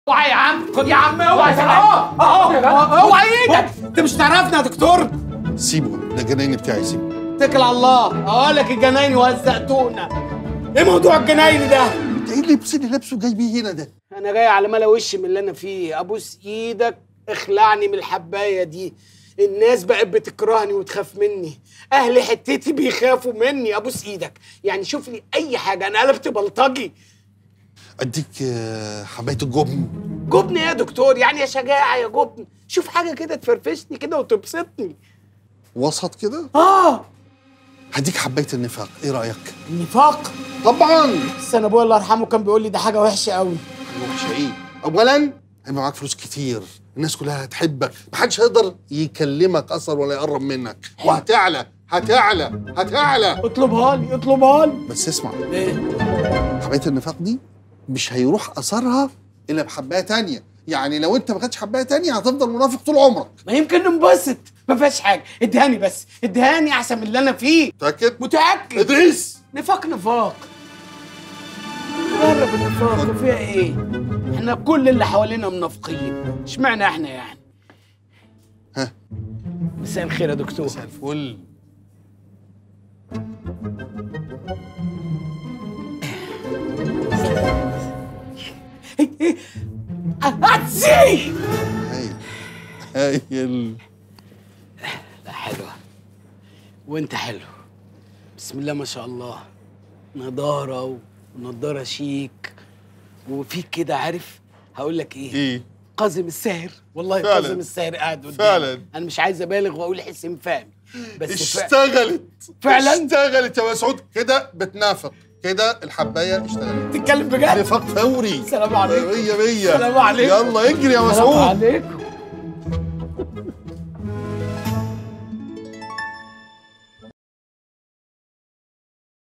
اوعى يا عم خد يا عم اوعى اهو اهو اوعى ايدك انت مش تعرفنا يا دكتور سيبه ده الجناين بتاعي سيبه اتكل على الله اقول لك الجناين وهزقتونا ايه موضوع الجناين ده انت ايه اللبس اللي لابسه جاي بيه هنا ده انا جاي على ملا وشي من اللي انا فيه ابوس ايدك اخلعني من الحبايه دي الناس بقت بتكرهني وتخاف مني اهل حتتي بيخافوا مني ابوس ايدك يعني شوف لي اي حاجه انا قلبت بلطجي اديك آه، حبايه الجبن جبن إيه يا دكتور يعني يا شجاعه يا جبن شوف حاجه كده تفرفشني كده وتبسطني وسط كده اه هديك حبايه النفاق ايه رايك النفاق طبعا بس انا ابويا الله يرحمه كان بيقول لي ده حاجه وحشه قوي وحشه ايه اولا هيبقى معاك فلوس كتير الناس كلها هتحبك محدش هيقدر يكلمك اصلا ولا يقرب منك وهتعلى هتعلى هتعلى اطلبها لي اطلبها لي بس اسمع ايه حبايه النفاق دي مش هيروح اثرها الا بحبايه تانية يعني لو انت ما خدتش حبايه تانية هتفضل منافق طول عمرك ما يمكن ننبسط ما فيهاش حاجه ادهاني بس ادهاني احسن من اللي انا فيه متاكد متاكد ادريس نفاق نفاق جرب النفاق فيها ايه احنا كل اللي حوالينا منافقين اشمعنى احنا يعني ها مساء الخير يا دكتور مساء الفل هاتسي هايل هايل لا حلوة وانت حلو بسم الله ما شاء الله نضارة ونضارة شيك وفيك كده عارف هقول لك ايه ايه قاسم الساهر والله فعلاً. قاسم الساهر قاعد قدامي فعلاً. انا مش عايز ابالغ واقول حسين فهمي بس فع- اشتغلت فعلاً؟ اشتغلت يا مسعود كده بتنافق كده الحبايه اشتغلت تتكلم بجد نفاق فوري سلام عليكم. مية مية سلام عليكم. يلا اجري يا السلام مسعود عليكم